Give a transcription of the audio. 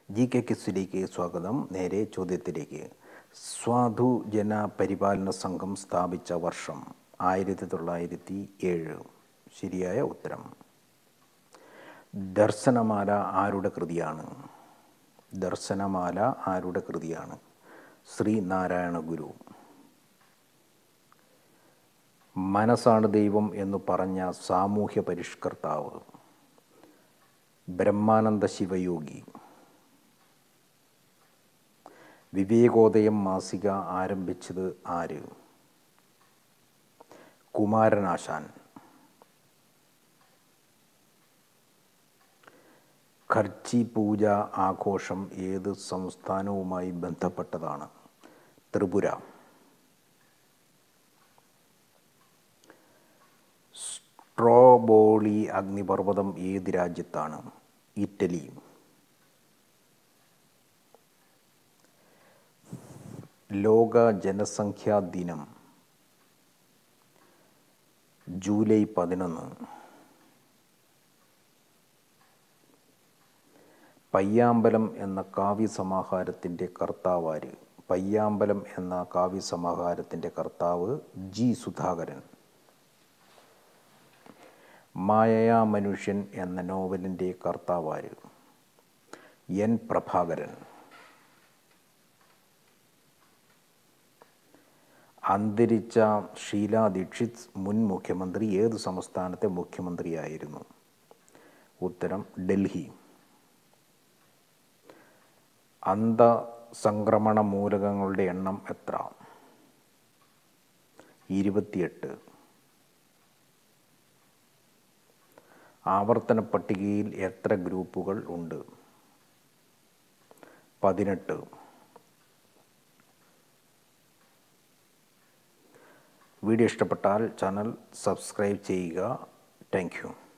G K കിസിലേക്ക് സ്വാഗതം നേരെ ചോദ്യത്തിലേക്ക് സ്വാധു ജന പരിപാലന സംഘം സ്ഥാപിച്ച വർഷം ആയിരത്തി തൊള്ളായിരത്തി ഏഴ് ശരിയായ ഉത്തരം ദർശനമാല ആരുടെ കൃതിയാണ് ദർശനമാല ആരുടെ കൃതിയാണ് ശ്രീനാരായണ ഗുരു മനസ്സാണ് ദൈവം എന്ന് പറഞ്ഞ സാമൂഹ്യ പരിഷ്കർത്താവ് ബ്രഹ്മാനന്ദ ശിവയോഗി വിവേകോദയം മാസിക ആരംഭിച്ചത് ആര് കുമാരനാശാൻ ഖർച്ചി പൂജ ആഘോഷം ഏത് സംസ്ഥാനവുമായി ബന്ധപ്പെട്ടതാണ് ത്രിപുര സ്ട്രോബോളി അഗ്നിപർവ്വതം ഏത് രാജ്യത്താണ് ഇറ്റലി ലോക ജനസംഖ്യാ ദിനം ജൂലൈ പതിനൊന്ന് പയ്യാമ്പലം എന്ന കാവ്യസമാഹാരത്തിൻ്റെ കർത്താവാര് പയ്യാമ്പലം എന്ന കാവ്യസമാഹാരത്തിൻ്റെ കർത്താവ് ജി സുധാകരൻ മായയാ മനുഷ്യൻ എന്ന നോവലിൻ്റെ കർത്താവാര് എൻ പ്രഭാകരൻ അന്തരിച്ച ഷീല ദീക്ഷിത് മുൻ മുഖ്യമന്ത്രി ഏത് സംസ്ഥാനത്തെ മുഖ്യമന്ത്രിയായിരുന്നു ഉത്തരം ഡൽഹി അന്തസംക്രമണ മൂലകങ്ങളുടെ എണ്ണം എത്ര ഇരുപത്തിയെട്ട് ആവർത്തന പട്ടികയിൽ എത്ര ഗ്രൂപ്പുകൾ ഉണ്ട് പതിനെട്ട് വീഡിയോ ഇഷ്ടപ്പെട്ടാൽ ചാനൽ സബ്സ്ക്രൈബ് ചെയ്യുക താങ്ക് യു